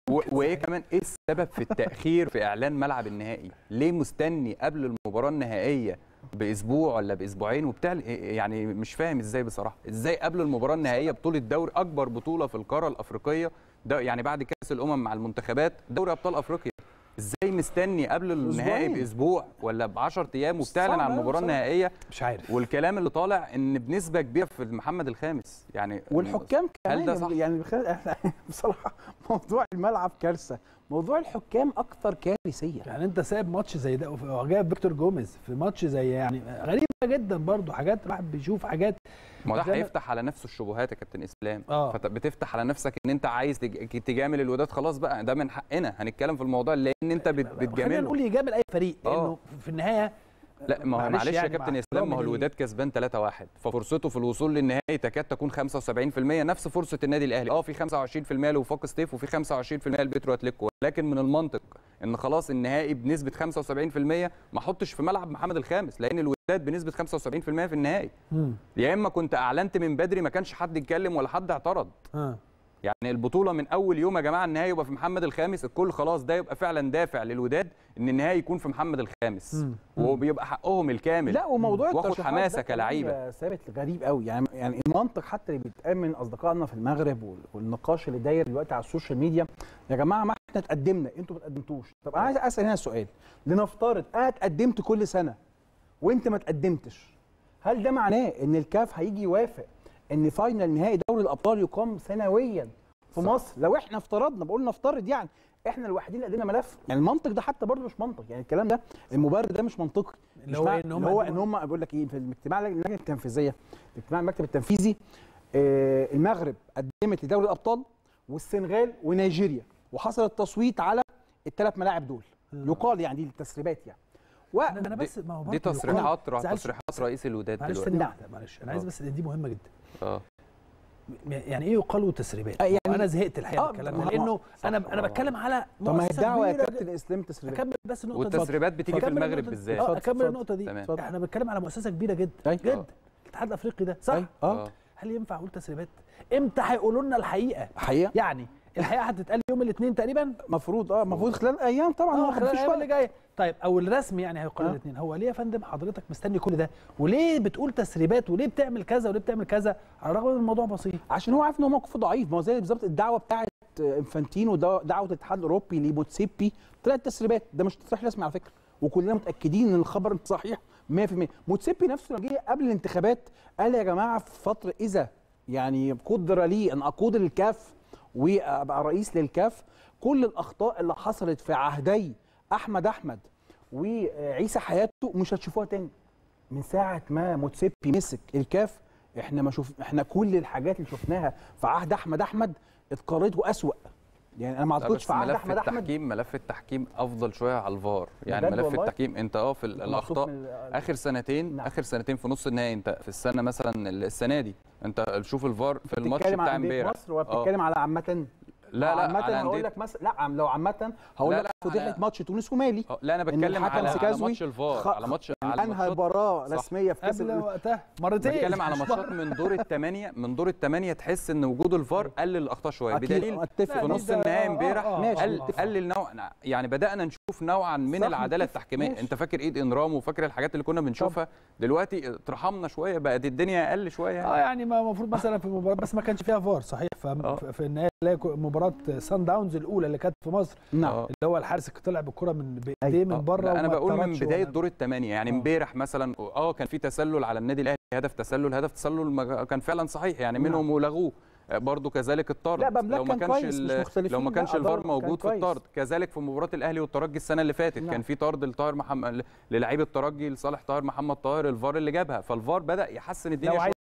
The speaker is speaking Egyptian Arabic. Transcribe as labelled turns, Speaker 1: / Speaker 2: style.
Speaker 1: و- وايه كمان ايه السبب في التاخير في اعلان ملعب النهائي ليه مستني قبل المباراه النهائيه باسبوع ولا باسبوعين وبتاع يعني مش فاهم ازاي بصراحه ازاي قبل المباراه النهائيه بطوله دوري اكبر بطوله في القاره الافريقيه ده يعني بعد كاس الامم مع المنتخبات دوري ابطال افريقيا ازاي مستني قبل النهائي
Speaker 2: أسبوعين.
Speaker 1: باسبوع ولا ب 10 ايام وبتعلن
Speaker 2: صعب
Speaker 1: عن
Speaker 2: أوي
Speaker 1: المباراه
Speaker 2: بصراحة.
Speaker 1: النهائيه
Speaker 3: مش عارف
Speaker 1: والكلام اللي طالع ان بنسبه كبيره في محمد الخامس يعني
Speaker 2: والحكام
Speaker 1: هل
Speaker 2: كمان
Speaker 1: ده صح؟
Speaker 2: يعني بخ- احنا بصراحه موضوع الملعب كارثه موضوع الحكام اكثر كارثيه
Speaker 3: يعني انت سايب ماتش زي ده وجايب فيكتور جوميز في ماتش زي يعني غريبه جدا برضو حاجات الواحد بيشوف حاجات
Speaker 1: ما هو ده
Speaker 3: زي ما-
Speaker 1: هيفتح على نفسه الشبهات يا كابتن اسلام
Speaker 3: آه.
Speaker 1: فبتفتح على نفسك ان انت عايز تج- تجامل الوداد خلاص بقى ده من حقنا هنتكلم في الموضوع لان انت بت-
Speaker 3: خلينا
Speaker 1: بتجامله
Speaker 3: نقول يجامل اي فريق لانه
Speaker 1: آه.
Speaker 3: في النهايه
Speaker 1: لا ما هو
Speaker 3: معلش
Speaker 1: معلش يا
Speaker 3: يعني
Speaker 1: كابتن
Speaker 3: مع
Speaker 1: اسلام ما هو
Speaker 3: احترامي
Speaker 1: الوداد كسبان 3-1 ففرصته في الوصول للنهائي تكاد تكون 75% نفس فرصه النادي الاهلي اه في 25% لوفاق ستيف وفي 25% لبيترو اتليكو ولكن من المنطق ان خلاص النهائي بنسبه 75% ما احطش في ملعب محمد الخامس لان الوداد بنسبه 75% في النهائي
Speaker 3: مم.
Speaker 1: يا اما كنت اعلنت من بدري ما كانش حد يتكلم ولا حد اعترض
Speaker 3: اه
Speaker 1: يعني البطوله من اول يوم يا جماعه النهائي يبقى في محمد الخامس الكل خلاص ده يبقى فعلا دافع للوداد ان النهائي يكون في محمد الخامس
Speaker 3: مم.
Speaker 1: وبيبقى حقهم الكامل
Speaker 2: لا وموضوع
Speaker 1: واخد
Speaker 2: الترشيحات
Speaker 1: حماسه
Speaker 2: ده كمان
Speaker 1: كلعيبه
Speaker 2: ثابت غريب قوي يعني يعني المنطق حتى اللي بيتقال من اصدقائنا في المغرب وال- والنقاش اللي داير دلوقتي على السوشيال ميديا يا جماعه ما احنا اتقدمنا انتوا ما تقدمتوش طب انا عايز اسال هنا سؤال لنفترض انا اتقدمت كل سنه وانت ما تقدمتش هل ده معناه ان الكاف هيجي يوافق ان فاينل نهائي دوري الابطال يقام سنويا في
Speaker 1: صح.
Speaker 2: مصر لو احنا افترضنا بقول نفترض يعني احنا الوحيدين اللي قدمنا ملف يعني المنطق ده حتى برضه مش منطق يعني الكلام ده المبرر ده مش منطقي
Speaker 3: اللي
Speaker 2: مش
Speaker 3: هو
Speaker 2: مع-
Speaker 3: إيه؟ إن هم
Speaker 2: اللي هو
Speaker 3: قدموا-
Speaker 2: ان هم بقول لك ايه في الاجتماع اللجنه التنفيذيه اجتماع المكتب التنفيذي آه، المغرب قدمت لدوري الابطال والسنغال ونيجيريا وحصل التصويت على الثلاث ملاعب دول يقال يعني دي التسريبات يعني و...
Speaker 3: انا أنا بس ما هو
Speaker 1: دي
Speaker 3: برضه
Speaker 1: تصريحات
Speaker 3: يقال- زعلش-
Speaker 1: تصريحات رئيس الوداد
Speaker 3: معلش
Speaker 1: دلوقتي
Speaker 3: ثانيه
Speaker 2: نعم.
Speaker 3: واحده معلش انا عايز
Speaker 1: آه.
Speaker 3: بس دي مهمه جدا
Speaker 1: اه
Speaker 3: يعني ايه يقال تسريبات؟
Speaker 2: آه، يعني-
Speaker 3: انا زهقت الحقيقه
Speaker 2: آه،
Speaker 3: من الكلام
Speaker 2: ما-
Speaker 3: ده لانه
Speaker 1: صح
Speaker 3: انا
Speaker 1: طبعاً.
Speaker 3: انا بتكلم على
Speaker 2: طب ما هي
Speaker 3: مؤسسة
Speaker 2: الدعوه يا
Speaker 3: كبيرة
Speaker 2: كابتن اسلام تسريبات
Speaker 3: اكمل بس النقطه دي.
Speaker 1: والتسريبات بتيجي في
Speaker 3: أكمل
Speaker 1: المغرب
Speaker 3: النقطة-
Speaker 1: بالذات
Speaker 3: اه
Speaker 2: اتفضل،
Speaker 3: اكمل
Speaker 2: اتفضل.
Speaker 3: النقطه دي
Speaker 1: تمام.
Speaker 2: اتفضل.
Speaker 3: احنا بنتكلم على مؤسسه كبيره جدا
Speaker 2: أيوة.
Speaker 3: جدا الاتحاد الافريقي ده صح؟
Speaker 2: أيوة. اه
Speaker 1: اه
Speaker 3: هل ينفع اقول تسريبات؟ امتى هيقولوا لنا الحقيقه؟
Speaker 2: حقيقه
Speaker 3: يعني الحقيقه هتتقال يوم الاثنين تقريبا
Speaker 2: المفروض اه المفروض خلال ايام طبعا
Speaker 3: اه
Speaker 2: ما
Speaker 3: خلال
Speaker 2: فيش
Speaker 3: الايام اللي
Speaker 2: وقت
Speaker 3: جايه طيب او الرسمي يعني هيقال
Speaker 2: آه.
Speaker 3: الاثنين هو ليه يا فندم حضرتك مستني كل ده وليه بتقول تسريبات وليه بتعمل كذا وليه بتعمل كذا على الرغم ان الموضوع بسيط
Speaker 2: عشان هو عارف ان هو موقفه ضعيف ما هو زي بالظبط الدعوه بتاعت انفانتينو دا- دعوه الاتحاد الاوروبي لموتسيبي طلعت تسريبات ده مش تصريح رسمي على فكره وكلنا متاكدين ان الخبر صحيح 100% موتسيبي نفسه لما جه قبل الانتخابات قال يا جماعه في فتره اذا يعني قدر لي ان اقود الكاف وابقى رئيس للكاف كل الاخطاء اللي حصلت في عهدي احمد احمد وعيسى حياته مش هتشوفوها تاني من ساعه ما موتسيبي مسك الكاف احنا ما شوف احنا كل الحاجات اللي شفناها في عهد احمد احمد اتكررت واسوأ يعني انا ما
Speaker 1: لا
Speaker 2: اعتقدش
Speaker 1: بس
Speaker 2: في عهد
Speaker 1: ملف
Speaker 2: احمد احمد
Speaker 1: التحكيم ملف التحكيم افضل شويه على الفار يعني
Speaker 2: بجد
Speaker 1: ملف
Speaker 2: والله؟
Speaker 1: التحكيم انت اه في ال-
Speaker 2: مبسوط
Speaker 1: الاخطاء
Speaker 2: من ال-
Speaker 1: اخر سنتين
Speaker 2: نعم.
Speaker 1: اخر سنتين في نص النهائي انت في السنه مثلا السنه دي انت شوف الفار في الماتش
Speaker 2: بتتكلم
Speaker 1: بتاع
Speaker 2: عن أندية
Speaker 1: امبارح
Speaker 2: مصر ولا
Speaker 1: آه.
Speaker 2: بتتكلم على عامه
Speaker 1: لا لا
Speaker 2: عامه
Speaker 1: على
Speaker 2: هقول
Speaker 1: أندية-
Speaker 2: لك مثلا لا عم لو عامه هقول
Speaker 1: لا،
Speaker 2: لك
Speaker 1: لا،
Speaker 2: فضيحه
Speaker 1: على-
Speaker 2: ماتش تونس ومالي
Speaker 1: آه، لا انا
Speaker 2: إن
Speaker 1: بتكلم
Speaker 2: الحكم
Speaker 1: على, على
Speaker 2: سيكازوي
Speaker 1: ماتش الفار
Speaker 2: خ-
Speaker 1: على ماتش على
Speaker 2: انهى
Speaker 1: ماتشات-
Speaker 2: مباراه
Speaker 1: صح.
Speaker 2: رسميه في كاس
Speaker 3: قبل
Speaker 2: ال-
Speaker 3: وقتها مرتين
Speaker 1: بتكلم على
Speaker 3: مش
Speaker 1: ماتشات
Speaker 3: مرة.
Speaker 1: من دور الثمانيه من دور الثمانيه تحس ان وجود الفار قلل الاخطاء شويه
Speaker 2: أكيد،
Speaker 1: بدليل
Speaker 2: أتفق.
Speaker 1: في
Speaker 3: لا،
Speaker 1: نص
Speaker 3: ده-
Speaker 1: النهائي
Speaker 3: آه،
Speaker 1: امبارح
Speaker 3: آه،
Speaker 2: ماشي.
Speaker 1: قل
Speaker 3: آه، آه.
Speaker 1: قلل نوع يعني بدانا نشوف نوعا من
Speaker 2: صح،
Speaker 1: العداله
Speaker 2: متفق.
Speaker 1: التحكيميه
Speaker 2: ماشي.
Speaker 1: انت فاكر ايد انرام وفاكر الحاجات اللي كنا بنشوفها دلوقتي اترحمنا شويه بقت الدنيا اقل شويه
Speaker 3: اه
Speaker 1: يعني.
Speaker 3: يعني ما المفروض مثلا في مباراه بس ما كانش فيها فار صحيح
Speaker 1: آه.
Speaker 3: ف- في النهايه اللي هي كو- مباراه سان داونز الاولى اللي كانت في مصر
Speaker 2: نعم
Speaker 1: آه.
Speaker 3: اللي هو الحارس طلع بالكره من بايديه
Speaker 2: أيوة.
Speaker 3: من
Speaker 1: آه،
Speaker 3: بره
Speaker 1: لا، انا
Speaker 3: وما
Speaker 1: بقول من
Speaker 3: اتطردش
Speaker 1: بدايه
Speaker 3: ولا-
Speaker 1: دور الثمانيه يعني
Speaker 3: آه.
Speaker 1: امبارح مثلا اه كان في تسلل على النادي الاهلي هدف تسلل هدف تسلل ما كان فعلا صحيح يعني
Speaker 2: نعم.
Speaker 1: منهم ولغوه آه، برضو كذلك الطرد
Speaker 2: لا، بملاك
Speaker 1: لو ما
Speaker 2: كان
Speaker 1: كانش
Speaker 2: كويس، مش
Speaker 1: ال-
Speaker 2: مختلفين،
Speaker 1: لو ما
Speaker 2: لا،
Speaker 1: كانش
Speaker 2: أدار
Speaker 1: الفار
Speaker 2: كان
Speaker 1: موجود في
Speaker 2: كويس.
Speaker 1: الطرد كذلك في مباراه الاهلي والترجي السنه اللي فاتت
Speaker 2: نعم.
Speaker 1: كان في طرد لطاهر محمد للعيب الترجي لصالح طاهر محمد طاهر الفار اللي جابها فالفار بدا يحسن الدنيا
Speaker 3: لو عايز